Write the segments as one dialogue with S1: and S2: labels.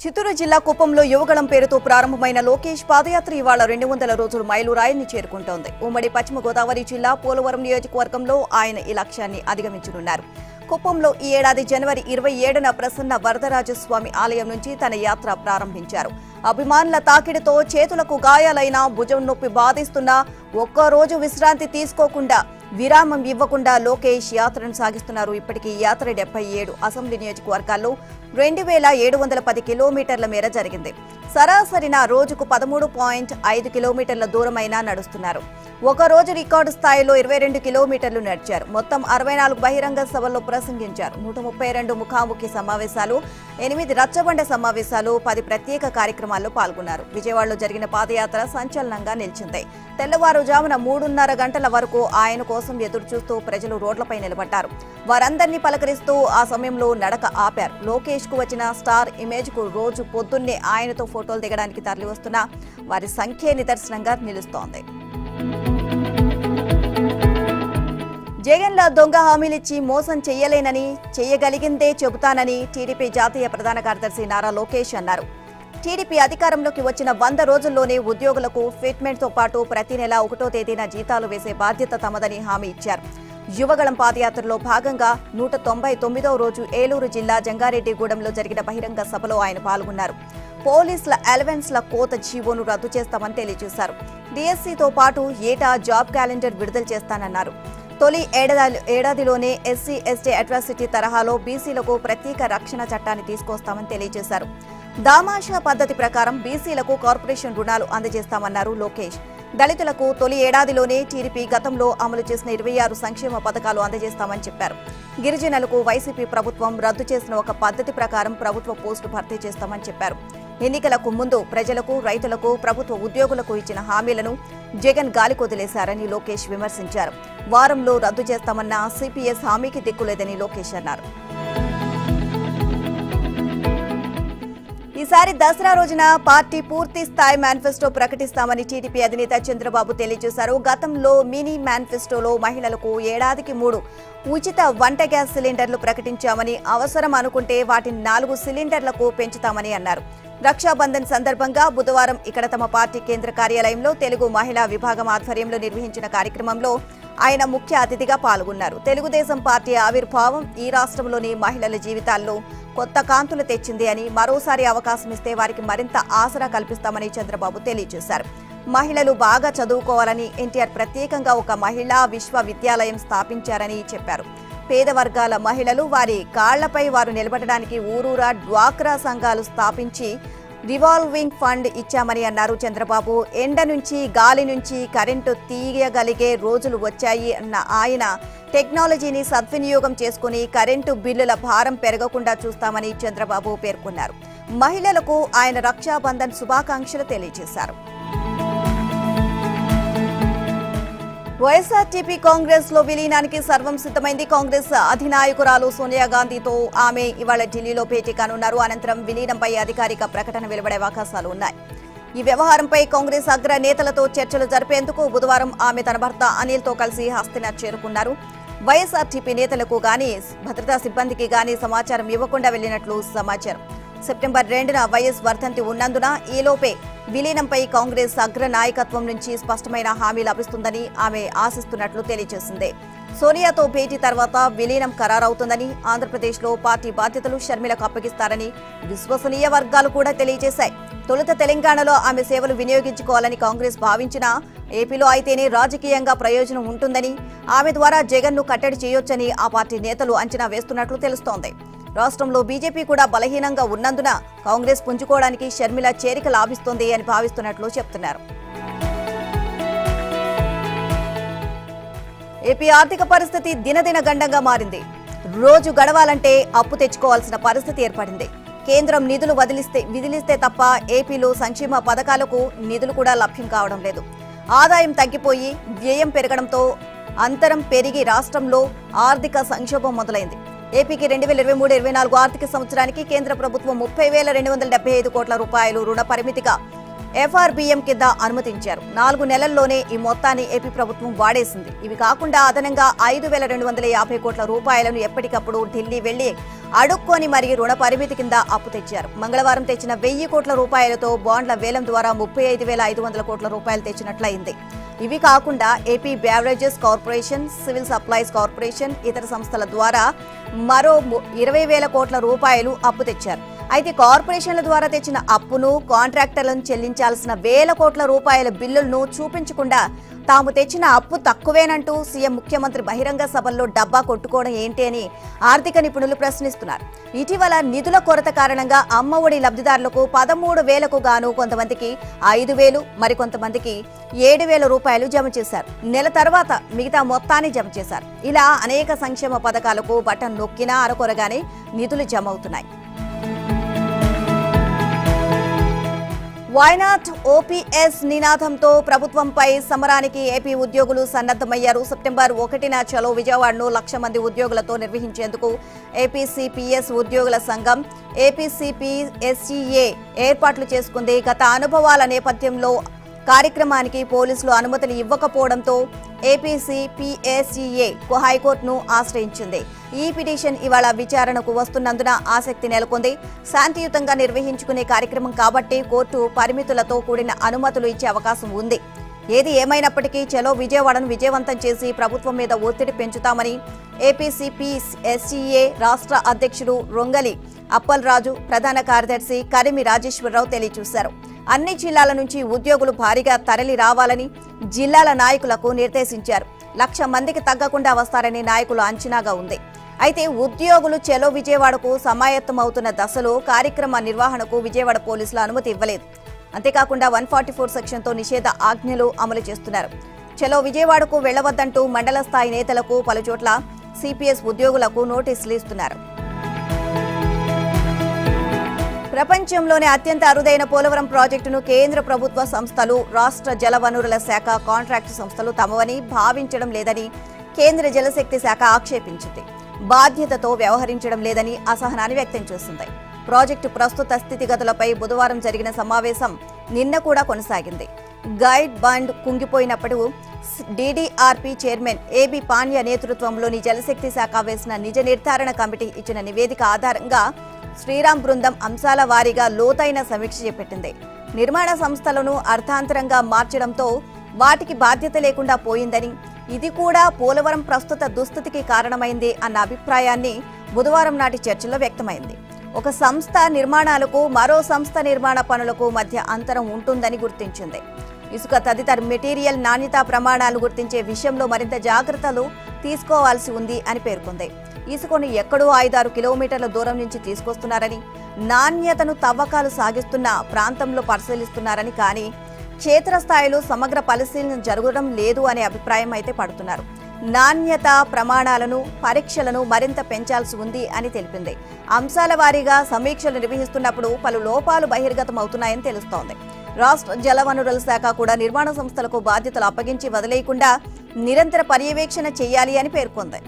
S1: చిత్తూరు జిల్లా కుప్పంలో యువగళం పేరుతో ప్రారంభమైన లోకేష్ పాదయాత్ర ఇవాళ రెండు వందల రోజులు మైలురాయిని చేరుకుంటోంది ఉమ్మడి పశ్చిమ గోదావరి జిల్లా పోలవరం నియోజకవర్గంలో ఆయన ఈ లక్ష్యాన్ని అధిగమించనున్నారు కుప్పంలో ఈ ఏడాది జనవరి ఇరవై ఏడున ప్రసన్న వరదరాజస్వామి ఆలయం నుంచి తన యాత్ర ప్రారంభించారు అభిమానుల తాకిడితో చేతులకు గాయాలైన భుజం నొప్పి బాధిస్తున్నా ఒక్కరోజు విశ్రాంతి తీసుకోకుండా విరామం ఇవ్వకుండా లోకేష్ యాత్రను సాగిస్తున్నారు ఇప్పటికీ ఈ యాత్ర డెబ్బై ఏడు అసెంబ్లీ నియోజకవర్గాల్లో రెండు వేల ఏడు వందల పది కిలోమీటర్ల మేర జరిగింది సరాసరిన రోజుకు పదమూడు పాయింట్ ఐదు కిలోమీటర్ల దూరమైనా నడుస్తున్నారు ఒక రోజు రికార్డు స్థాయిలో ఇరవై రెండు కిలోమీటర్లు నడిచారు మొత్తం అరవై నాలుగు బహిరంగ సభల్లో ప్రసంగించారు నూట ముప్పై రెండు ముఖాముఖి సమావేశాలు ఎనిమిది రచ్చబండ సమావేశాలు పది ప్రత్యేక కార్యక్రమాల్లో పాల్గొన్నారు విజయవాడలో జరిగిన పాదయాత్ర సంచలనంగా నిలిచింది తెల్లవారుజామున మూడున్నర గంటల వరకు ఆయన కోసం ఎదురు చూస్తూ ప్రజలు రోడ్లపై నిలబడ్డారు వారందరినీ పలకరిస్తూ ఆ సమయంలో నడక ఆపారు లోకేష్ కు వచ్చిన స్టార్ ఇమేజ్ కు రోజు పొద్దున్నే ఆయనతో ఫోటోలు దిగడానికి తరలివస్తున్న వారి సంఖ్యే నిదర్శనంగా నిలుస్తోంది జగన్ల దొంగ హామీలిచ్చి మోసం చెయ్యలేనని చెయ్యగలిగిందే చెబుతానని టీడీపీ జాతీయ ప్రధాన కార్యదర్శి నారా లోకేష్ అన్నారు టీడీపీ అధికారంలోకి వచ్చిన వంద రోజుల్లోనే ఉద్యోగులకు ఫిట్మెంట్తో పాటు ప్రతి నెల ఒకటో తేదీన జీతాలు వేసే బాధ్యత తమదని హామీ ఇచ్చారు యువగళం పాదయాత్రలో భాగంగా నూట తొంభై తొమ్మిదవ రోజు ఏలూరు జిల్లా జంగారెడ్డిగూడెంలో జరిగిన బహిరంగ సభలో ఆయన పాల్గొన్నారు పోలీసుల అలవెన్స్ల కోత జీవోను రద్దు చేస్తామని తెలియజేశారు డిఎస్సీతో పాటు ఏటా జాబ్ క్యాలెండర్ విడుదల చేస్తానన్నారు తొలి ఏడాది ఏడాదిలోనే ఎస్సీ ఎస్టీ అట్రాసిటీ తరహాలో బీసీలకు ప్రత్యేక రక్షణ చట్టాన్ని తీసుకొస్తామని తెలియజేశారు దామాషా పద్ధతి ప్రకారం బీసీలకు కార్పొరేషన్ రుణాలు అందజేస్తామన్నారు లోకేష్ దళితులకు తొలి ఏడాదిలోనే టీడీపీ గతంలో అమలు చేసిన ఇరవై ఆరు సంక్షేమ పథకాలు అందజేస్తామని చెప్పారు గిరిజనులకు వైసీపీ ప్రభుత్వం రద్దు చేసిన ఒక పద్ధతి ప్రకారం ప్రభుత్వ పోస్టు భర్తీ చేస్తామని చెప్పారు ఎన్నికలకు ముందు ప్రజలకు రైతులకు ప్రభుత్వ ఉద్యోగులకు ఇచ్చిన హామీలను జగన్ గాలికొదిలేశారని లోకేష్ విమర్శించారు వారంలో రద్దు చేస్తామన్న సిపిఎస్ హామీకి దిక్కులేదని లోకేష్ అన్నారు ఈసారి దసరా రోజున పార్టీ పూర్తి స్థాయి మేనిఫెస్టో ప్రకటిస్తామని టీడీపీ అధినేత చంద్రబాబు తెలియజేశారు గతంలో మినీ మేనిఫెస్టోలో మహిళలకు ఏడాదికి మూడు ఉచిత వంట గ్యాస్ సిలిండర్లు ప్రకటించామని అవసరం అనుకుంటే వాటిని నాలుగు సిలిండర్లకు పెంచుతామని అన్నారు రక్షాబంధన్ సందర్భంగా బుధవారం ఇక్కడ తమ పార్టీ కేంద్ర కార్యాలయంలో తెలుగు మహిళా విభాగం ఆధ్వర్యంలో నిర్వహించిన కార్యక్రమంలో ఆయన ముఖ్య అతిథిగా పాల్గొన్నారు తెలుగుదేశం పార్టీ ఆవిర్భావం ఈ రాష్ట్రంలోని మహిళల జీవితాల్లో కొత్త కాంతులు తెచ్చింది అని మరోసారి అవకాశం ఇస్తే వారికి మరింత ఆసరా కల్పిస్తామని చంద్రబాబు తెలియజేశారు మహిళలు బాగా చదువుకోవాలని ఎన్టీఆర్ ప్రత్యేకంగా ఒక మహిళా విశ్వవిద్యాలయం స్థాపించారని చెప్పారు పేద వర్గాల మహిళలు వారి కాళ్లపై వారు నిలబడడానికి ఊరూరా డ్వాక్రా సంఘాలు స్థాపించి రివాల్వింగ్ ఫండ్ ఇచ్చామని అన్నారు చంద్రబాబు ఎండ నుంచి గాలి నుంచి కరెంటు తీయగలిగే రోజులు వచ్చాయి అన్న ఆయన టెక్నాలజీని సద్వినియోగం చేసుకుని కరెంటు బిల్లుల భారం పెరగకుండా చూస్తామని చంద్రబాబు పేర్కొన్నారు మహిళలకు ఆయన రక్షాబంధన్ శుభాకాంక్షలు తెలియజేశారు వైఎస్ఆర్టీపీ కాంగ్రెస్ లో విలీనానికి సర్వం సిద్ధమైంది కాంగ్రెస్ అధినాయకురాలు సోనియా గాంధీతో ఆమె ఇవాళ ఢిల్లీలో భేటీ కానున్నారు అనంతరం విలీనంపై అధికారిక ప్రకటన వెలువడే అవకాశాలు ఉన్నాయి ఈ వ్యవహారంపై కాంగ్రెస్ అగ్ర నేతలతో చర్చలు జరిపేందుకు బుధవారం ఆమె తన భర్త అనిల్తో కలిసి హస్తినార్ చేరుకున్నారు వైఎస్ఆర్టీపీ నేతలకు గాని భద్రతా సిబ్బందికి గాని సమాచారం ఇవ్వకుండా వెళ్లినట్లు సమాచారం సెప్టెంబర్ రెండున వైఎస్ వర్ధంతి ఉన్నందున ఈలోపే విలీనంపై కాంగ్రెస్ అగ్ర నాయకత్వం నుంచి స్పష్టమైన హామీ లభిస్తుందని ఆమె ఆశిస్తున్నట్లు తెలియజేసింది సోనియాతో భేటీ తర్వాత విలీనం ఖరారవుతుందని ఆంధ్రప్రదేశ్లో పార్టీ బాధ్యతలు షర్మిలకు అప్పగిస్తారని విశ్వసనీయ వర్గాలు కూడా తెలియజేశాయి తొలుత తెలంగాణలో ఆమె సేవలు వినియోగించుకోవాలని కాంగ్రెస్ భావించినా ఏపీలో అయితేనే రాజకీయంగా ప్రయోజనం ఉంటుందని ఆమె ద్వారా జగన్ను కట్టడి చేయొచ్చని ఆ పార్టీ నేతలు అంచనా వేస్తున్నట్లు తెలుస్తోంది రాష్ట్రంలో బీజేపీ కూడా బలహీనంగా ఉన్నందున కాంగ్రెస్ పుంజుకోవడానికి షర్మిల చేరిక లాభిస్తోంది అని భావిస్తున్నట్లు చెప్తున్నారు ఏపీ ఆర్థిక పరిస్థితి దినదిన గండంగా మారింది రోజు గడవాలంటే అప్పు తెచ్చుకోవాల్సిన పరిస్థితి ఏర్పడింది కేంద్రం నిధులు వదిలిస్తే విదిలిస్తే తప్ప ఏపీలో సంక్షేమ పథకాలకు నిధులు కూడా లభ్యం కావడం లేదు ఆదాయం తగ్గిపోయి వ్యయం పెరగడంతో అంతరం పెరిగి రాష్ట్రంలో ఆర్థిక సంక్షోభం మొదలైంది ఏపీకి రెండు వేల ఇరవై మూడు ఇరవై నాలుగు ఆర్థిక సంవత్సరానికి కేంద్ర ప్రభుత్వం ముప్పై వేల రెండు వందల డెబ్బై ఐదు కోట్ల రూపాయలు రుణ పరిమితిగా ఎఫ్ఆర్బిఎం కింద అనుమతించారు నాలుగు నెలల్లోనే ఈ మొత్తాన్ని ఏపీ ప్రభుత్వం వాడేసింది ఇవి కాకుండా అదనంగా ఐదు వేల రెండు వందల యాభై కోట్ల రూపాయలను ఎప్పటికప్పుడు ఢిల్లీ వెళ్లి అడుక్కొని మరీ రుణ పరిమితి కింద అప్పు తెచ్చారు మంగళవారం తెచ్చిన వెయ్యి కోట్ల రూపాయలతో బాండ్ల వేలం ద్వారా ముప్పై ఐదు వేల ఐదు వందల కోట్ల రూపాయలు తెచ్చినట్లయింది ఇవి కాకుండా AP beverages corporation civil supplies corporation ఇతర సంస్థల ద్వారా మరో ము- ఇరవై వేల కోట్ల రూపాయలు అప్పు తెచ్చారు అయితే కార్పొరేషన్ల ద్వారా తెచ్చిన అప్పును కాంట్రాక్టర్లను చెల్లించాల్సిన వేల కోట్ల రూపాయల బిల్లులను చూపించకుండా తాము తెచ్చిన అప్పు తక్కువేనంటూ సీఎం ముఖ్యమంత్రి బహిరంగ సభల్లో డబ్బా కొట్టుకోవడం ఏంటి అని ఆర్థిక నిపుణులు ప్రశ్నిస్తున్నారు ఇటీవల నిధుల కొరత కారణంగా అమ్మ ఒడి లబ్ధిదారులకు పదమూడు వేలకు గాను కొంతమందికి ఐదు వేలు మరికొంతమందికి ఏడు వేల రూపాయలు జమ చేశారు నెల తర్వాత మిగతా మొత్తాన్ని జమ చేశారు ఇలా అనేక సంక్షేమ పథకాలకు బటన్ నొక్కినా అరకొరగానే నిధులు జమ అవుతున్నాయి వైనాట్ ఓపీఎస్ నినాదంతో ప్రభుత్వంపై సమరానికి ఏపీ ఉద్యోగులు సన్నద్ధమయ్యారు సెప్టెంబర్ ఒకటిన చలో విజయవాడను లక్ష మంది ఉద్యోగులతో నిర్వహించేందుకు ఏపీసీపీఎస్ ఉద్యోగుల సంఘం ఏపీసీపీఎస్సీఏ ఏర్పాట్లు చేసుకుంది గత అనుభవాల నేపథ్యంలో కార్యక్రమానికి పోలీసులు అనుమతులు ఇవ్వకపోవడంతో ఏపీసీ పీఏసీఏ హైకోర్టును ఆశ్రయించింది ఈ పిటిషన్ ఇవాళ విచారణకు వస్తున్నందున ఆసక్తి నెలకొంది శాంతియుతంగా నిర్వహించుకునే కార్యక్రమం కాబట్టి కోర్టు పరిమితులతో కూడిన అనుమతులు ఇచ్చే అవకాశం ఉంది ఏది ఏమైనప్పటికీ చలో విజయవాడను విజయవంతం చేసి ప్రభుత్వం మీద ఒత్తిడి పెంచుతామని ఏపీసీపీ ఎస్సీఏ రాష్ట్ర అధ్యక్షుడు రొంగలి అప్పల్రాజు ప్రధాన కార్యదర్శి కరిమి రాజేశ్వరరావు తెలియజేశారు అన్ని జిల్లాల నుంచి ఉద్యోగులు భారీగా తరలి రావాలని జిల్లాల నాయకులకు నిర్దేశించారు లక్ష మందికి తగ్గకుండా వస్తారని నాయకుల అంచనాగా ఉంది అయితే ఉద్యోగులు చెలో విజయవాడకు సమాయత్తమవుతున్న దశలో కార్యక్రమ నిర్వహణకు విజయవాడ పోలీసులు అనుమతి ఇవ్వలేదు అంతేకాకుండా వన్ ఫార్టీ ఫోర్ సెక్షన్తో నిషేధ ఆజ్ఞలు అమలు చేస్తున్నారు చలో విజయవాడకు వెళ్లవద్దంటూ మండల స్థాయి నేతలకు పలుచోట్ల సిపిఎస్ ఉద్యోగులకు నోటీసులు ఇస్తున్నారు ప్రపంచంలోనే అత్యంత అరుదైన పోలవరం ప్రాజెక్టును కేంద్ర ప్రభుత్వ సంస్థలు రాష్ట్ర జలవనరుల శాఖ కాంట్రాక్టు సంస్థలు తమవని భావించడం లేదని కేంద్ర జలశక్తి శాఖ ఆక్షేపించింది బాధ్యతతో వ్యవహరించడం లేదని అసహనాన్ని వ్యక్తం చేసింది ప్రాజెక్టు ప్రస్తుత స్థితిగతులపై బుధవారం జరిగిన సమావేశం నిన్న కూడా కొనసాగింది గైడ్ బండ్ కుంగిపోయినప్పుడు డీడీఆర్పీ చైర్మన్ ఏబి పాండ్య నేతృత్వంలోని జలశక్తి శాఖ వేసిన నిజ నిర్ధారణ కమిటీ ఇచ్చిన నివేదిక ఆధారంగా శ్రీరామ్ బృందం అంశాల వారీగా లోతైన సమీక్ష చేపట్టింది నిర్మాణ సంస్థలను అర్థాంతరంగా మార్చడంతో వాటికి బాధ్యత లేకుండా పోయిందని ఇది కూడా పోలవరం ప్రస్తుత దుస్థితికి కారణమైంది అన్న అభిప్రాయాన్ని బుధవారం నాటి చర్చలో వ్యక్తమైంది ఒక సంస్థ నిర్మాణాలకు మరో సంస్థ నిర్మాణ పనులకు మధ్య అంతరం ఉంటుందని గుర్తించింది ఇసుక తదితర మెటీరియల్ నాణ్యతా ప్రమాణాలు గుర్తించే విషయంలో మరింత జాగ్రత్తలు తీసుకోవాల్సి ఉంది అని పేర్కొంది ఇసుకను ఎక్కడో ఐదారు కిలోమీటర్ల దూరం నుంచి తీసుకొస్తున్నారని నాణ్యతను తవ్వకాలు సాగిస్తున్న ప్రాంతంలో పరిశీలిస్తున్నారని కానీ క్షేత్రస్థాయిలో సమగ్ర పరిశీలన జరగడం లేదు అనే అభిప్రాయం అయితే పడుతున్నారు నాణ్యత ప్రమాణాలను పరీక్షలను మరింత పెంచాల్సి ఉంది అని తెలిపింది అంశాల వారీగా సమీక్షలు నిర్వహిస్తున్నప్పుడు పలు లోపాలు బహిర్గతం అవుతున్నాయని తెలుస్తోంది రాష్ట్ర జలవనరుల శాఖ కూడా నిర్మాణ సంస్థలకు బాధ్యతలు అప్పగించి వదిలేయకుండా నిరంతర పర్యవేక్షణ చేయాలి అని పేర్కొంది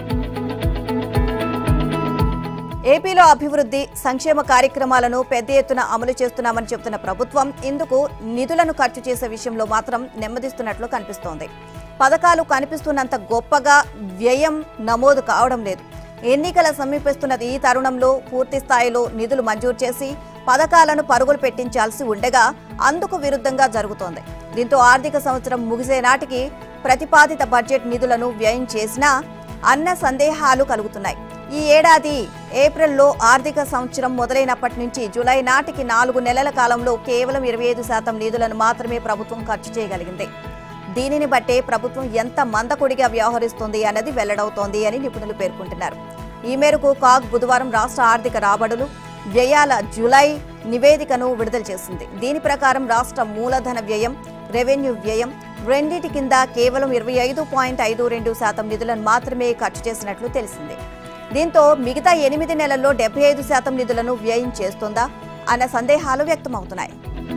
S1: ఏపీలో అభివృద్ధి సంక్షేమ కార్యక్రమాలను పెద్ద ఎత్తున అమలు చేస్తున్నామని చెబుతున్న ప్రభుత్వం ఇందుకు నిధులను ఖర్చు చేసే విషయంలో మాత్రం నెమ్మదిస్తున్నట్లు కనిపిస్తోంది పథకాలు కనిపిస్తున్నంత గొప్పగా వ్యయం నమోదు కావడం లేదు ఎన్నికల సమీపిస్తున్న ఈ తరుణంలో పూర్తి స్థాయిలో నిధులు మంజూరు చేసి పథకాలను పరుగులు పెట్టించాల్సి ఉండగా అందుకు విరుద్ధంగా జరుగుతోంది దీంతో ఆర్థిక సంవత్సరం ముగిసే నాటికి ప్రతిపాదిత బడ్జెట్ నిధులను వ్యయం చేసినా అన్న సందేహాలు కలుగుతున్నాయి ఈ ఏడాది ఏప్రిల్లో ఆర్థిక సంవత్సరం మొదలైనప్పటి నుంచి జూలై నాటికి నాలుగు నెలల కాలంలో కేవలం ఇరవై ఐదు శాతం నిధులను మాత్రమే ప్రభుత్వం ఖర్చు చేయగలిగింది దీనిని బట్టే ప్రభుత్వం ఎంత మందకొడిగా వ్యవహరిస్తోంది అన్నది వెల్లడవుతోంది అని నిపుణులు పేర్కొంటున్నారు ఈ మేరకు కాగ్ బుధవారం రాష్ట్ర ఆర్థిక రాబడులు వ్యయాల జూలై నివేదికను విడుదల చేసింది దీని ప్రకారం రాష్ట్ర మూలధన వ్యయం రెవెన్యూ వ్యయం రెండింటి కింద కేవలం ఇరవై ఐదు పాయింట్ ఐదు రెండు శాతం నిధులను మాత్రమే ఖర్చు చేసినట్లు తెలిసింది దీంతో మిగతా ఎనిమిది నెలల్లో డెబ్బై ఐదు శాతం నిధులను వ్యయం చేస్తుందా అన్న సందేహాలు వ్యక్తమవుతున్నాయి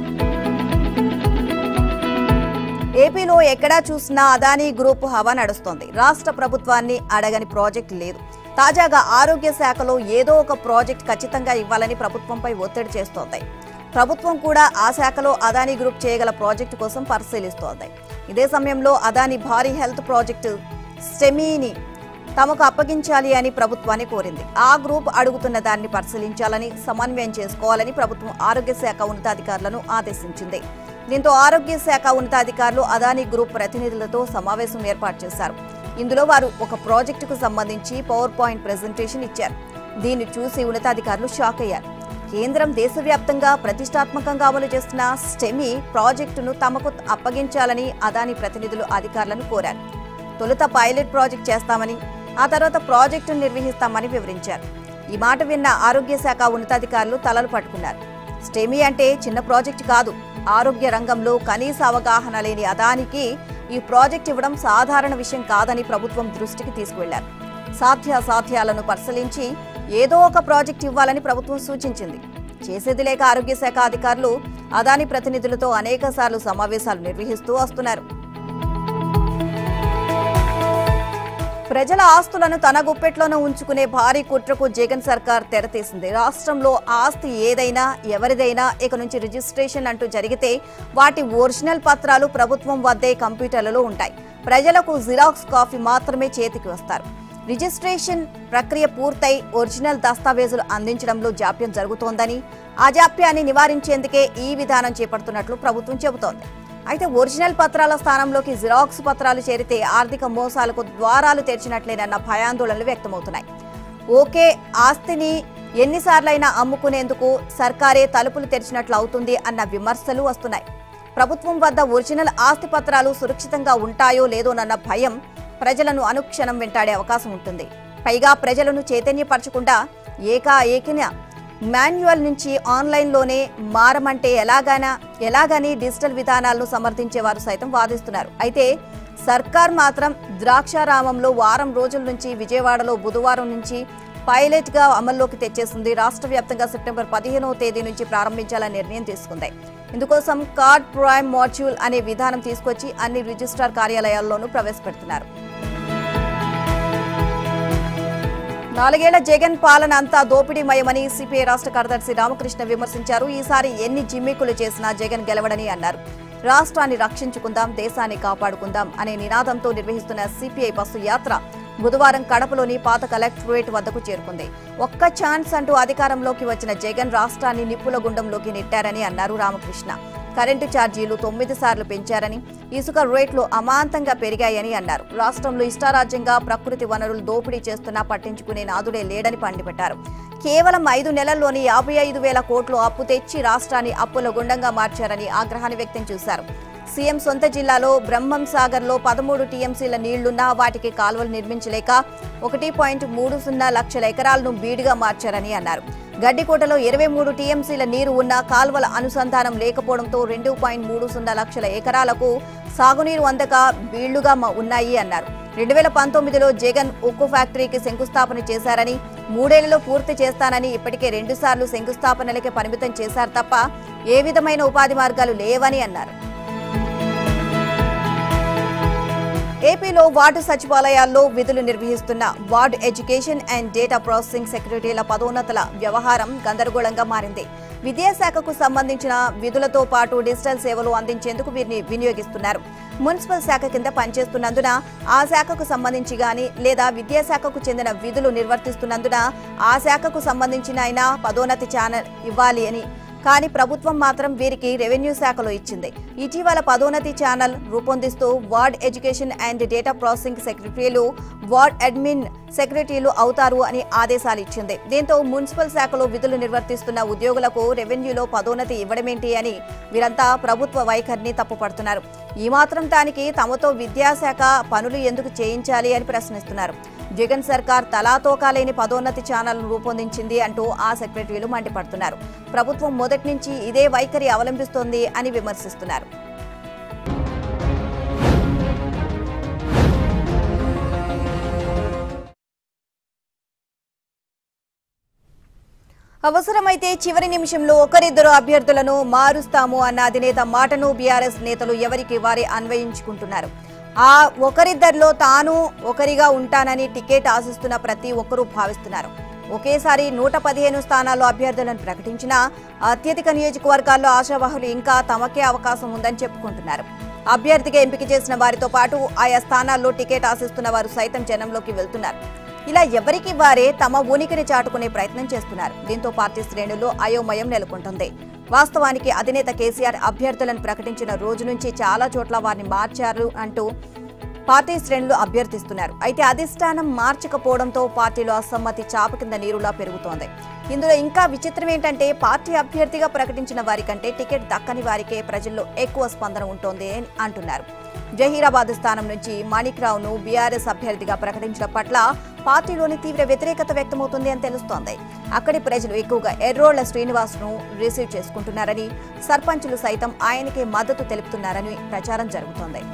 S1: ఏపీలో ఎక్కడా చూసినా అదానీ గ్రూప్ హవా నడుస్తోంది రాష్ట్ర ప్రభుత్వాన్ని అడగని ప్రాజెక్ట్ లేదు తాజాగా ఆరోగ్య శాఖలో ఏదో ఒక ప్రాజెక్ట్ ఖచ్చితంగా ఇవ్వాలని ప్రభుత్వంపై ఒత్తిడి చేస్తోంది ప్రభుత్వం కూడా ఆ శాఖలో అదానీ గ్రూప్ చేయగల ప్రాజెక్టు కోసం పరిశీలిస్తోంది ఇదే సమయంలో అదానీ భారీ హెల్త్ ప్రాజెక్టు స్టెమీని తమకు అప్పగించాలి అని ప్రభుత్వాన్ని కోరింది ఆ గ్రూప్ అడుగుతున్న దాన్ని పరిశీలించాలని సమన్వయం చేసుకోవాలని ప్రభుత్వం ఆరోగ్య శాఖ ఉన్నతాధికారులను ఆదేశించింది దీంతో ఆరోగ్య శాఖ ఉన్నతాధికారులు అదానీ గ్రూప్ ప్రతినిధులతో సమావేశం ఏర్పాటు చేశారు ఇందులో వారు ఒక ప్రాజెక్టుకు సంబంధించి పవర్ పాయింట్ ప్రెజెంటేషన్ ఇచ్చారు దీన్ని చూసి ఉన్నతాధికారులు షాక్ అయ్యారు కేంద్రం దేశవ్యాప్తంగా ప్రతిష్టాత్మకంగా అమలు చేస్తున్న స్టెమీ ప్రాజెక్టును తమకు అప్పగించాలని అదానీ ప్రతినిధులు అధికారులను కోరారు తొలుత పైలట్ ప్రాజెక్ట్ చేస్తామని ఆ తర్వాత ప్రాజెక్టును నిర్వహిస్తామని వివరించారు ఈ మాట విన్న ఆరోగ్య శాఖ ఉన్నతాధికారులు తలలు పట్టుకున్నారు స్టెమీ అంటే చిన్న ప్రాజెక్టు కాదు ఆరోగ్య రంగంలో కనీస అవగాహన లేని అదానికి ఈ ప్రాజెక్ట్ ఇవ్వడం సాధారణ విషయం కాదని ప్రభుత్వం దృష్టికి తీసుకువెళ్లారు సాధ్యాసాధ్యాలను పరిశీలించి ఏదో ఒక ప్రాజెక్ట్ ఇవ్వాలని ప్రభుత్వం సూచించింది చేసేది లేక ఆరోగ్య శాఖ అధికారులు అదాని ప్రతినిధులతో అనేక సమావేశాలు నిర్వహిస్తూ వస్తున్నారు ప్రజల ఆస్తులను తన గుప్పెట్లోనే ఉంచుకునే భారీ కుట్రకు జగన్ సర్కార్ తెరతీసింది రాష్ట్రంలో ఆస్తి ఏదైనా ఎవరిదైనా ఇక నుంచి రిజిస్ట్రేషన్ అంటూ జరిగితే వాటి ఒరిజినల్ పత్రాలు ప్రభుత్వం వద్దే కంప్యూటర్లలో ఉంటాయి ప్రజలకు జిరాక్స్ కాపీ మాత్రమే చేతికి వస్తారు రిజిస్ట్రేషన్ ప్రక్రియ పూర్తయి ఒరిజినల్ దస్తావేజులు అందించడంలో జాప్యం జరుగుతోందని ఆ జాప్యాన్ని నివారించేందుకే ఈ విధానం చేపడుతున్నట్లు ప్రభుత్వం చెబుతోంది అయితే ఒరిజినల్ పత్రాల స్థానంలోకి జిరాక్స్ పత్రాలు చేరితే ఆర్థిక మోసాలకు ద్వారాలు తెరిచినట్లేనన్న భయాందోళనలు వ్యక్తమవుతున్నాయి ఓకే ఆస్తిని ఎన్నిసార్లైనా అమ్ముకునేందుకు సర్కారే తలుపులు తెరిచినట్లు అవుతుంది అన్న విమర్శలు వస్తున్నాయి ప్రభుత్వం వద్ద ఒరిజినల్ ఆస్తి పత్రాలు సురక్షితంగా ఉంటాయో లేదోనన్న భయం ప్రజలను అనుక్షణం వెంటాడే అవకాశం ఉంటుంది పైగా ప్రజలను చైతన్యపరచకుండా ఏకా ఏకిన మాన్యువల్ నుంచి ఆన్లైన్లోనే మారమంటే ఎలాగైనా ఎలాగని డిజిటల్ విధానాలను సమర్థించేవారు సైతం వాదిస్తున్నారు అయితే సర్కార్ మాత్రం ద్రాక్షారామంలో వారం రోజుల నుంచి విజయవాడలో బుధవారం నుంచి పైలట్ గా అమల్లోకి తెచ్చేసింది రాష్ట్ర వ్యాప్తంగా సెప్టెంబర్ పదిహేనవ తేదీ నుంచి ప్రారంభించాలని నిర్ణయం తీసుకుంది ఇందుకోసం కార్డ్ ప్రైమ్ మాడ్యూల్ అనే విధానం తీసుకొచ్చి అన్ని రిజిస్ట్రార్ కార్యాలయాల్లోనూ ప్రవేశపెడుతున్నారు నాలుగేళ్ల జగన్ పాలన అంతా దోపిడీమయమని సిపిఐ రాష్ట్ర కార్యదర్శి రామకృష్ణ విమర్శించారు ఈసారి ఎన్ని జిమ్మికులు చేసినా జగన్ గెలవడని అన్నారు రాష్ట్రాన్ని రక్షించుకుందాం దేశాన్ని కాపాడుకుందాం అనే నినాదంతో నిర్వహిస్తున్న సిపిఐ బస్సు యాత్ర బుధవారం కడపలోని పాత కలెక్టరేట్ వద్దకు చేరుకుంది ఒక్క ఛాన్స్ అంటూ అధికారంలోకి వచ్చిన జగన్ రాష్ట్రాన్ని నిప్పుల గుండంలోకి నెట్టారని అన్నారు రామకృష్ణ కరెంటు ఛార్జీలు తొమ్మిది సార్లు పెంచారని ఇసుక రేట్లు అమాంతంగా పెరిగాయని అన్నారు రాష్ట్రంలో ఇష్టారాజ్యంగా ప్రకృతి వనరులు దోపిడీ చేస్తున్నా పట్టించుకునే నాదుడే లేడని పండిపెట్టారు కేవలం ఐదు నెలల్లోని యాభై ఐదు వేల కోట్లు అప్పు తెచ్చి రాష్ట్రాన్ని అప్పుల గుండంగా మార్చారని ఆగ్రహాన్ని వ్యక్తం చేశారు సీఎం సొంత జిల్లాలో బ్రహ్మం సాగర్లో పదమూడు టీఎంసీల నీళ్లున్నా వాటికి కాలువలు నిర్మించలేక ఒకటి పాయింట్ మూడు సున్నా లక్షల ఎకరాలను బీడుగా మార్చారని అన్నారు గడ్డికోటలో ఇరవై మూడు టీఎంసీల నీరు ఉన్న కాల్వల అనుసంధానం లేకపోవడంతో రెండు పాయింట్ మూడు సున్నా లక్షల ఎకరాలకు సాగునీరు అందక బీళ్లుగా మ- ఉన్నాయి అన్నారు రెండు వేల పంతొమ్మిదిలో జగన్ ఉక్కు ఫ్యాక్టరీకి శంకుస్థాపన చేశారని మూడేళ్లలో పూర్తి చేస్తానని ఇప్పటికే రెండుసార్లు శంకుస్థాపనలకే పరిమితం చేశారు తప్ప ఏ విధమైన ఉపాధి మార్గాలు లేవని అన్నారు ఏపీలో వార్డు సచివాలయాల్లో విధులు నిర్వహిస్తున్న ward education and data processing సెక్రటరీల పదోన్నతుల వ్యవహారం గందరగోళంగా మారింది విద్యాశాఖకు సంబంధించిన విధులతో పాటు డిజిటల్ సేవలు అందించేందుకు వీరిని వినియోగిస్తున్నారు మున్సిపల్ శాఖ కింద పనిచేస్తున్నందున ఆ శాఖకు సంబంధించి గాని లేదా విద్యాశాఖకు చెందిన విధులు నిర్వర్తిస్తున్నందున ఆ శాఖకు సంబంధించిన అయినా పదోన్నతి ఛానల్ ఇవ్వాలి అని కానీ ప్రభుత్వం మాత్రం వీరికి రెవెన్యూ శాఖలో ఇచ్చింది ఇటీవల పదోన్నతి ఛానల్ రూపొందిస్తూ ward education and data processing సెక్రటరీలు వార్డ్ అడ్మిన్ సెక్రటరీలు అవుతారు అని ఆదేశాలు ఇచ్చింది దీంతో మున్సిపల్ శాఖలో విధులు నిర్వర్తిస్తున్న ఉద్యోగులకు రెవెన్యూలో పదోన్నతి ఇవ్వడమేంటి అని వీరంతా ప్రభుత్వ వైఖరిని తప్పుపడుతున్నారు ఈ మాత్రం దానికి తమతో విద్యాశాఖ పనులు ఎందుకు చేయించాలి అని ప్రశ్నిస్తున్నారు జగన్ సర్కార్ తలాతోకా లేని పదోన్నతి ఛానల్ను రూపొందించింది అంటూ ఆ సెక్రటరీలు మండిపడుతున్నారు ప్రభుత్వం మొదటి నుంచి ఇదే వైఖరి అవలంబిస్తోంది అని విమర్శిస్తున్నారు అవసరమైతే చివరి నిమిషంలో ఒకరిద్దరు అభ్యర్థులను మారుస్తాము అన్న అధినేత మాటను బీఆర్ఎస్ నేతలు ఎవరికి వారే అన్వయించుకుంటున్నారు ఆ ఒకరిద్దరిలో తాను ఒకరిగా ఉంటానని టికెట్ ఆశిస్తున్న ప్రతి ఒక్కరూ భావిస్తున్నారు ఒకేసారి నూట పదిహేను స్థానాల్లో అభ్యర్థులను ప్రకటించినా అత్యధిక నియోజకవర్గాల్లో ఆశావాహులు ఇంకా తమకే అవకాశం ఉందని చెప్పుకుంటున్నారు అభ్యర్థిగా ఎంపిక చేసిన వారితో పాటు ఆయా స్థానాల్లో టికెట్ ఆశిస్తున్న వారు సైతం జనంలోకి వెళ్తున్నారు ఇలా ఎవరికి వారే తమ ఉనికిని చాటుకునే ప్రయత్నం చేస్తున్నారు దీంతో పార్టీ శ్రేణుల్లో అయోమయం నెలకొంటుంది వాస్తవానికి అధినేత కేసీఆర్ అభ్యర్థులను ప్రకటించిన రోజు నుంచి చాలా చోట్ల వారిని మార్చారు అంటూ పార్టీ శ్రేణులు అభ్యర్థిస్తున్నారు అయితే అధిష్టానం మార్చకపోవడంతో పార్టీలో అసమ్మతి చాప కింద నీరులా పెరుగుతోంది ఇందులో ఇంకా విచిత్రం ఏంటంటే పార్టీ అభ్యర్థిగా ప్రకటించిన వారికంటే టికెట్ దక్కని వారికే ప్రజల్లో ఎక్కువ స్పందన ఉంటోంది అని అంటున్నారు జహీరాబాద్ స్థానం నుంచి మాణిక్ రావును బీఆర్ఎస్ అభ్యర్థిగా ప్రకటించడం పట్ల పార్టీలోని తీవ్ర వ్యతిరేకత వ్యక్తమవుతుంది అని తెలుస్తోంది అక్కడి ప్రజలు ఎక్కువగా ఎర్రోళ్ల శ్రీనివాస్ను రిసీవ్ చేసుకుంటున్నారని సర్పంచులు సైతం ఆయనకే మద్దతు తెలుపుతున్నారని ప్రచారం జరుగుతోంది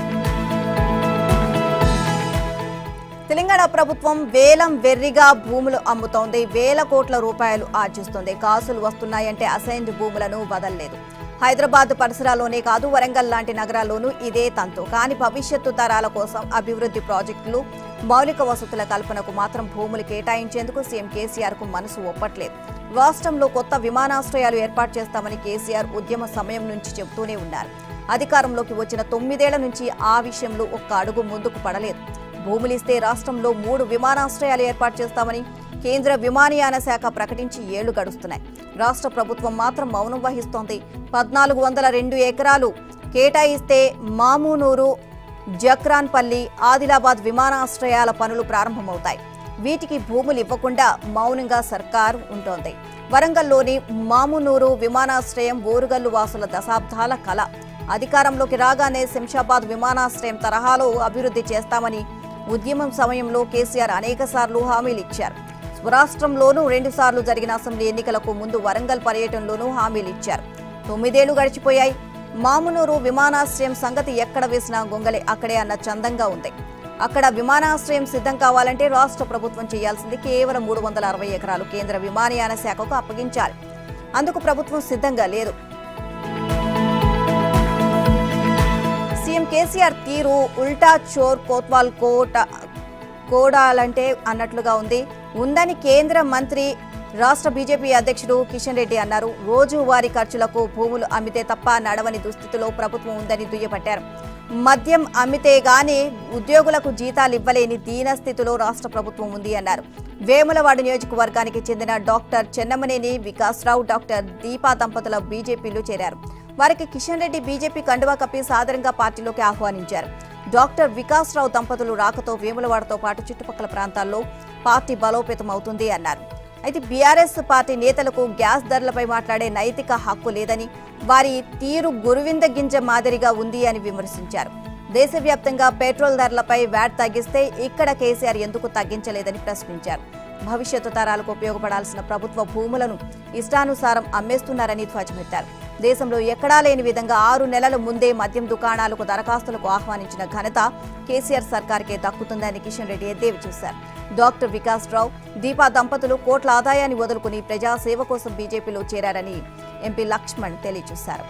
S1: తెలంగాణ ప్రభుత్వం వేలం వెర్రిగా భూములు అమ్ముతోంది వేల కోట్ల రూపాయలు ఆర్జిస్తుంది కాసులు వస్తున్నాయంటే అసైన్డ్ భూములను వదలలేదు హైదరాబాద్ పరిసరాల్లోనే కాదు వరంగల్ లాంటి నగరాల్లోనూ ఇదే తంతు కానీ భవిష్యత్తు తరాల కోసం అభివృద్ధి ప్రాజెక్టులు మౌలిక వసతుల కల్పనకు మాత్రం భూములు కేటాయించేందుకు సీఎం కేసీఆర్ కు మనసు ఒప్పట్లేదు రాష్ట్రంలో కొత్త విమానాశ్రయాలు ఏర్పాటు చేస్తామని కేసీఆర్ ఉద్యమ సమయం నుంచి చెబుతూనే ఉన్నారు అధికారంలోకి వచ్చిన తొమ్మిదేళ్ల నుంచి ఆ విషయంలో ఒక్క అడుగు ముందుకు పడలేదు భూములిస్తే రాష్ట్రంలో మూడు విమానాశ్రయాలు ఏర్పాటు చేస్తామని కేంద్ర విమానయాన శాఖ ప్రకటించి ఏళ్లు గడుస్తున్నాయి రాష్ట్ర ప్రభుత్వం మాత్రం మౌనం వహిస్తోంది పద్నాలుగు వందల రెండు ఎకరాలు కేటాయిస్తే మామూనూరు జక్రాన్పల్లి ఆదిలాబాద్ విమానాశ్రయాల పనులు ప్రారంభమవుతాయి వీటికి భూములు ఇవ్వకుండా మౌనంగా సర్కార్ ఉంటోంది వరంగల్లోని మామునూరు విమానాశ్రయం ఓరుగల్లు వాసుల దశాబ్దాల కళ అధికారంలోకి రాగానే శంషాబాద్ విమానాశ్రయం తరహాలో అభివృద్ధి చేస్తామని ఉద్యమం సమయంలో కేసీఆర్ అనేక సార్లు హామీలు ఇచ్చారు స్వరాష్ట్రంలోనూ రెండుసార్లు జరిగిన అసెంబ్లీ ఎన్నికలకు ముందు వరంగల్ పర్యటనలోనూ హామీలు ఇచ్చారు తొమ్మిదేళ్లు గడిచిపోయాయి మామునూరు విమానాశ్రయం సంగతి ఎక్కడ వేసినా గొంగలే అక్కడే అన్న చందంగా ఉంది అక్కడ విమానాశ్రయం సిద్ధం కావాలంటే రాష్ట్ర ప్రభుత్వం చేయాల్సింది కేవలం మూడు వందల అరవై ఎకరాలు కేంద్ర విమానయాన శాఖకు అప్పగించాలి అందుకు ప్రభుత్వం సిద్ధంగా లేదు సీఎం కేసీఆర్ తీరు ఉల్టా చోర్ కోత్వాల్ కోట కోడాలంటే అన్నట్లుగా ఉంది ఉందని కేంద్ర మంత్రి రాష్ట్ర బీజేపీ అధ్యక్షుడు కిషన్ రెడ్డి అన్నారు రోజువారీ ఖర్చులకు భూములు అమ్మితే తప్ప నడవని దుస్థితిలో ప్రభుత్వం ఉందని దుయ్యబట్టారు మద్యం అమ్మితే గాని ఉద్యోగులకు జీతాలు ఇవ్వలేని దీనస్థితిలో రాష్ట్ర ప్రభుత్వం ఉంది అన్నారు వేములవాడ నియోజకవర్గానికి చెందిన డాక్టర్ చెన్నమనేని వికాసరావు డాక్టర్ దీపా దంపతుల బీజేపీలో చేరారు వారికి కిషన్ రెడ్డి బీజేపీ కండువా కప్పి సాదరంగా పార్టీలోకి ఆహ్వానించారు డాక్టర్ వికాసరావు దంపతులు రాకతో వేములవాడతో పాటు చుట్టుపక్కల ప్రాంతాల్లో పార్టీ బలోపేతం అవుతుంది అన్నారు అయితే బీఆర్ఎస్ పార్టీ నేతలకు గ్యాస్ ధరలపై మాట్లాడే నైతిక హక్కు లేదని వారి తీరు గురువింద గింజ మాదిరిగా ఉంది అని విమర్శించారు దేశవ్యాప్తంగా పెట్రోల్ ధరలపై వ్యాట్ తగ్గిస్తే ఇక్కడ కేసీఆర్ ఎందుకు తగ్గించలేదని ప్రశ్నించారు భవిష్యత్తు తరాలకు ఉపయోగపడాల్సిన ప్రభుత్వ భూములను ఇష్టానుసారం అమ్మేస్తున్నారని ధ్వజమెత్తారు దేశంలో ఎక్కడా లేని విధంగా ఆరు నెలల ముందే మద్యం దుకాణాలకు దరఖాస్తులకు ఆహ్వానించిన ఘనత కేసీఆర్ సర్కార్కే దక్కుతుందని కిషన్ రెడ్డి ఎద్దేవి చేశారు డాక్టర్ వికాస్ రావు దీపా దంపతులు కోట్ల ఆదాయాన్ని వదులుకుని ప్రజాసేవ కోసం బీజేపీలో చేరారని ఎంపీ లక్ష్మణ్ తెలియజేశారు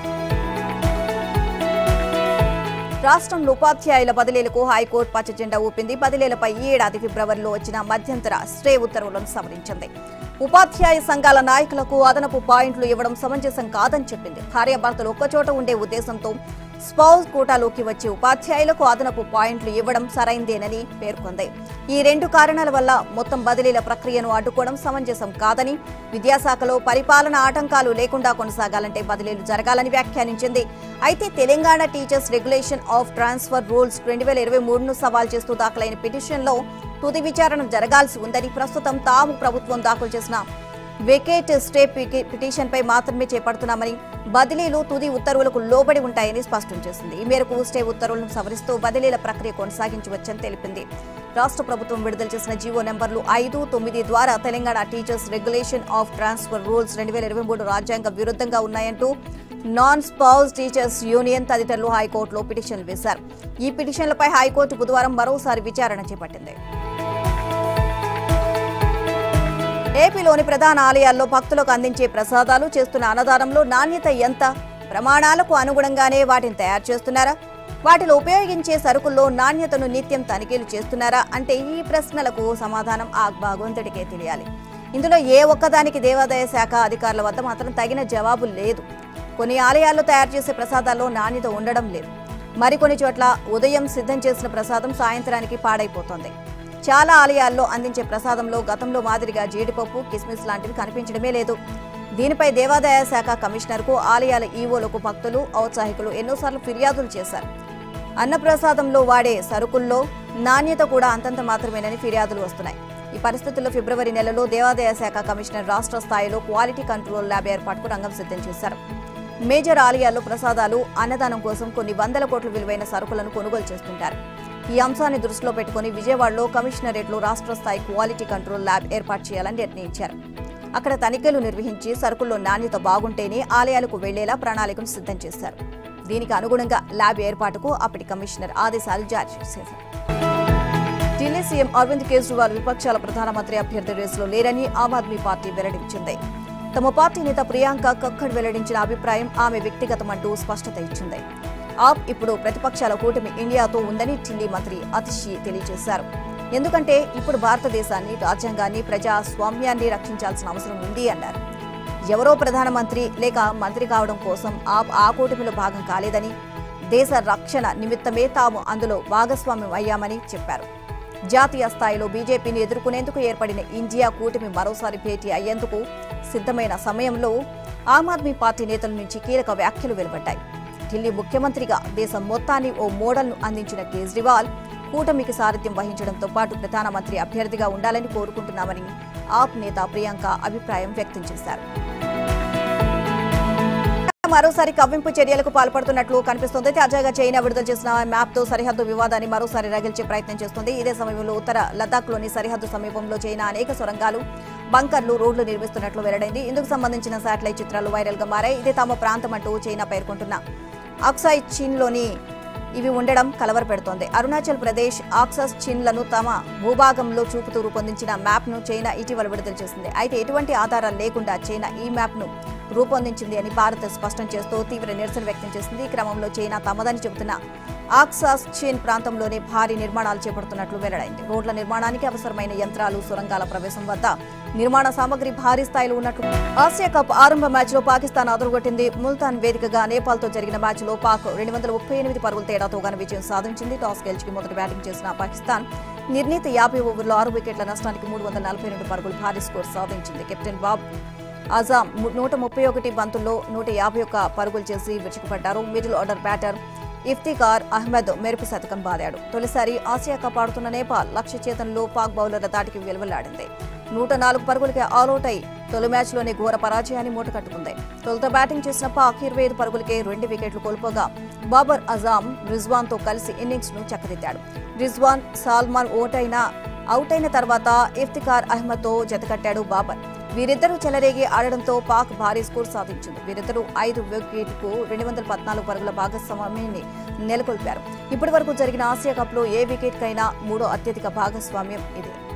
S1: రాష్ట్రంలో ఉపాధ్యాయుల బదిలీలకు హైకోర్టు పచ్చజెండా ఊపింది బదిలీలపై ఈ ఏడాది ఫిబ్రవరిలో వచ్చిన మధ్యంతర స్టే ఉత్తర్వులను సవరించింది ఉపాధ్యాయ సంఘాల నాయకులకు అదనపు పాయింట్లు ఇవ్వడం సమంజసం కాదని చెప్పింది భార్యాభర్తలు ఒక్కచోట ఉండే ఉద్దేశంతో స్పౌస్ కోటాలోకి వచ్చే ఉపాధ్యాయులకు అదనపు పాయింట్లు ఇవ్వడం సరైందేనని పేర్కొంది ఈ రెండు కారణాల వల్ల మొత్తం బదిలీల ప్రక్రియను అడ్డుకోవడం సమంజసం కాదని విద్యాశాఖలో పరిపాలన ఆటంకాలు లేకుండా కొనసాగాలంటే బదిలీలు జరగాలని వ్యాఖ్యానించింది అయితే Telangana teachers regulation of transfer rules రెండు వేల ఇరవై మూడును సవాల్ చేస్తూ దాఖలైన పిటిషన్లో తుది విచారణ జరగాల్సి ఉందని ప్రస్తుతం తాము ప్రభుత్వం దాఖలు చేసిన వెకేట్ స్టే పికి- పిటిషన్పై మాత్రమే చేపడుతున్నామని బదిలీలు తుది ఉత్తర్వులకు లోబడి ఉంటాయని స్పష్టం చేసింది ఈ మేరకు స్టే ఉత్తర్వులను సవరిస్తూ బదిలీల ప్రక్రియ కొనసాగించవచ్చని తెలిపింది రాష్ట్ర ప్రభుత్వం విడుదల చేసిన జీవో నెంబర్లు ఐదు తొమ్మిది ద్వారా Telangana teachers regulation of transfer rules రెండు వేల ఇరవై మూడు రాజ్యాంగ విరుద్ధంగా ఉన్నాయంటూ నాన్ స్పౌస్ టీచర్స్ యూనియన్ తదితరులు హైకోర్టులో పిటిషన్లు వేశారు ఈ పిటిషన్లపై హైకోర్టు బుధవారం మరోసారి విచారణ చేపట్టింది ఏపీలోని ప్రధాన ఆలయాల్లో భక్తులకు అందించే ప్రసాదాలు చేస్తున్న అన్నదానంలో నాణ్యత ఎంత ప్రమాణాలకు అనుగుణంగానే వాటిని తయారు చేస్తున్నారా వాటిలో ఉపయోగించే సరుకుల్లో నాణ్యతను నిత్యం తనిఖీలు చేస్తున్నారా అంటే ఈ ప్రశ్నలకు సమాధానం ఆ భగవంతుడికే తెలియాలి ఇందులో ఏ ఒక్కదానికి దేవాదాయ శాఖ అధికారుల వద్ద మాత్రం తగిన జవాబు లేదు కొన్ని ఆలయాల్లో తయారు చేసే ప్రసాదాల్లో నాణ్యత ఉండడం లేదు మరికొన్ని చోట్ల ఉదయం సిద్ధం చేసిన ప్రసాదం సాయంత్రానికి పాడైపోతోంది చాలా ఆలయాల్లో అందించే ప్రసాదంలో గతంలో మాదిరిగా జీడిపప్పు కిస్మిస్ లాంటివి కనిపించడమే లేదు దీనిపై దేవాదాయ శాఖ కమిషనర్కు ఆలయాల ఈవోలకు భక్తులు ఔత్సాహికులు ఎన్నోసార్లు ఫిర్యాదులు చేశారు అన్నప్రసాదంలో వాడే సరుకుల్లో నాణ్యత కూడా అంతంత మాత్రమేనని ఫిర్యాదులు వస్తున్నాయి ఈ పరిస్థితుల్లో ఫిబ్రవరి నెలలో దేవాదాయ శాఖ కమిషనర్ రాష్ట్ర స్థాయిలో క్వాలిటీ కంట్రోల్ ల్యాబ్ ఏర్పాటుకు రంగం సిద్ధం చేశారు మేజర్ ఆలయాల్లో ప్రసాదాలు అన్నదానం కోసం కొన్ని వందల కోట్ల విలువైన సరుకులను కొనుగోలు చేస్తుంటారు ఈ అంశాన్ని దృష్టిలో పెట్టుకుని విజయవాడలో కమిషనరేట్లో రాష్ట్ర స్థాయి క్వాలిటీ కంట్రోల్ ల్యాబ్ ఏర్పాటు చేయాలని నిర్ణయించారు అక్కడ తనిఖీలు నిర్వహించి సరుకుల్లో నాణ్యత బాగుంటేనే ఆలయాలకు వెళ్లేలా ప్రణాళికను సిద్ధం చేశారు దీనికి అనుగుణంగా ల్యాబ్ ఏర్పాటుకు అప్పటి కమిషనర్ ఆదేశాలు జారీ చేశారు ఢిల్లీ సీఎం అరవింద్ కేజ్రీవాల్ విపక్షాల ప్రధానమంత్రి అభ్యర్థి రేసులో లేరని ఆమ్ ఆద్మీ పార్టీ వెల్లడించింది తమ పార్టీ నేత ప్రియాంక కక్కడ్ వెల్లడించిన అభిప్రాయం ఆమె వ్యక్తిగతమంటూ స్పష్టత ఇచ్చింది ఆప్ ఇప్పుడు ప్రతిపక్షాల కూటమి ఇండియాతో ఉందని ఢిల్లీ మంత్రి అతిషి తెలియజేశారు ఎందుకంటే ఇప్పుడు భారతదేశాన్ని రాజ్యాంగాన్ని ప్రజాస్వామ్యాన్ని రక్షించాల్సిన అవసరం ఉంది అన్నారు ఎవరో ప్రధానమంత్రి లేక మంత్రి కావడం కోసం ఆప్ ఆ కూటమిలో భాగం కాలేదని దేశ రక్షణ నిమిత్తమే తాము అందులో భాగస్వామ్యం అయ్యామని చెప్పారు జాతీయ స్థాయిలో బీజేపీని ఎదుర్కొనేందుకు ఏర్పడిన ఇండియా కూటమి మరోసారి భేటీ అయ్యేందుకు సిద్ధమైన సమయంలో ఆమ్ ఆద్మీ పార్టీ నేతల నుంచి కీలక వ్యాఖ్యలు వెలువడ్డాయి ఢిల్లీ ముఖ్యమంత్రిగా దేశం మొత్తాన్ని ఓ మోడల్ను అందించిన కేజ్రీవాల్ కూటమికి సారథ్యం వహించడంతో పాటు ప్రధానమంత్రి అభ్యర్థిగా ఉండాలని కోరుకుంటున్నామని ఆప్ నేత ప్రియాంక అభిప్రాయం వ్యక్తం చేశారు మరోసారి కవ్వింపు చర్యలకు పాల్పడుతున్నట్లు కనిపిస్తోంది తాజాగా చైనా విడుదల చేసిన మ్యాప్ తో సరిహద్దు వివాదాన్ని మరోసారి రగిల్చే ప్రయత్నం చేస్తుంది ఇదే సమయంలో ఉత్తర లద్దాఖ్లోని సరిహద్దు సమీపంలో చైనా అనేక సొరంగాలు బంకర్లు రోడ్లు నిర్మిస్తున్నట్లు వెల్లడైంది ఇందుకు సంబంధించిన శాటిలైట్ చిత్రాలు వైరల్ గా మారాయి ఇదే తమ ప్రాంతం అంటూ చైనా పేర్కొంటున్న అక్సాయ్ చీన్లోని ఇవి ఉండడం కలవరపెడుతోంది అరుణాచల్ ప్రదేశ్ ఆక్సస్ చిన్లను తమ భూభాగంలో చూపుతూ రూపొందించిన మ్యాప్ను చైనా ఇటీవల విడుదల చేసింది అయితే ఎటువంటి ఆధారాలు లేకుండా చైనా ఈ మ్యాప్ను రూపొందించింది అని భారత్ స్పష్టం చేస్తూ తీవ్ర నిరసన వ్యక్తం చేసింది ఈ క్రమంలో చైనా తమదని చెబుతున్న ఆక్సాస్ చీన్ ప్రాంతంలోనే భారీ నిర్మాణాలు చేపడుతున్నట్లు వెల్లడైంది రోడ్ల నిర్మాణానికి అవసరమైన యంత్రాలు సొరంగాల ప్రవేశం వద్ద నిర్మాణ సామగ్రి భారీ స్థాయిలో ఉన్నట్లు ఆసియా కప్ ఆరంభ మ్యాచ్లో పాకిస్తాన్ అదరగొట్టింది ముల్తాన్ వేదికగా నేపాల్తో జరిగిన మ్యాచ్లో పాక్ రెండు వందల ముప్పై ఎనిమిది పరుగుల తేడాతో ఘన విజయం సాధించింది టాస్ గెలిచి మొదటి బ్యాటింగ్ చేసిన పాకిస్తాన్ నిర్ణీత యాభై ఓవర్లో ఆరు వికెట్ల నష్టానికి మూడు వందల నలభై రెండు పరుగులు భారీ స్కోర్ సాధించింది కెప్టెన్ బాబ్ అజాం ము- నూట ముప్పై ఒకటి బంతుల్లో నూట యాభై ఒక్క పరుగులు చేసి విరుచుకుపడ్డారు middle order batter Iftikhar Ahmed మెరుపు శతకం బాదాడు తొలిసారి ఆసియా కప్ ఆడుతున్న నేపాల్ లక్ష్య చేతంలో పాక్ బౌలర్ల దాటికి వెలువలాడింది నూట నాలుగు పరుగులకి ఆల్అౌట్ అయి తొలి మ్యాచ్లోనే ఘోర పరాజయాన్ని మూటకట్టుకుంది తొలుత బ్యాటింగ్ చేసిన పాక్ ఇరవై ఐదు పరుగులకే రెండు వికెట్లు కోల్పోగా బాబర్ అజాం రిజ్వాన్ తో కలిసి ఇన్నింగ్స్ ను చక్కదిద్దాడు రిజ్వాన్ సాల్మాన్ ఓటైన అవుట్ అయిన తర్వాత ఇఫ్తికార్ అహ్మద్ తో జతకట్టాడు బాబర్ వీరిద్దరూ చెలరేగి ఆడడంతో పాక్ భారీ స్కోర్ సాధించింది వీరిద్దరూ ఐదు వికెట్కు రెండు వందల పద్నాలుగు పరుగుల భాగస్వామ్యాన్ని నెలకొల్పారు ఇప్పటి వరకు జరిగిన ఆసియా కప్లో ఏ వికెట్కైనా మూడో అత్యధిక భాగస్వామ్యం ఇది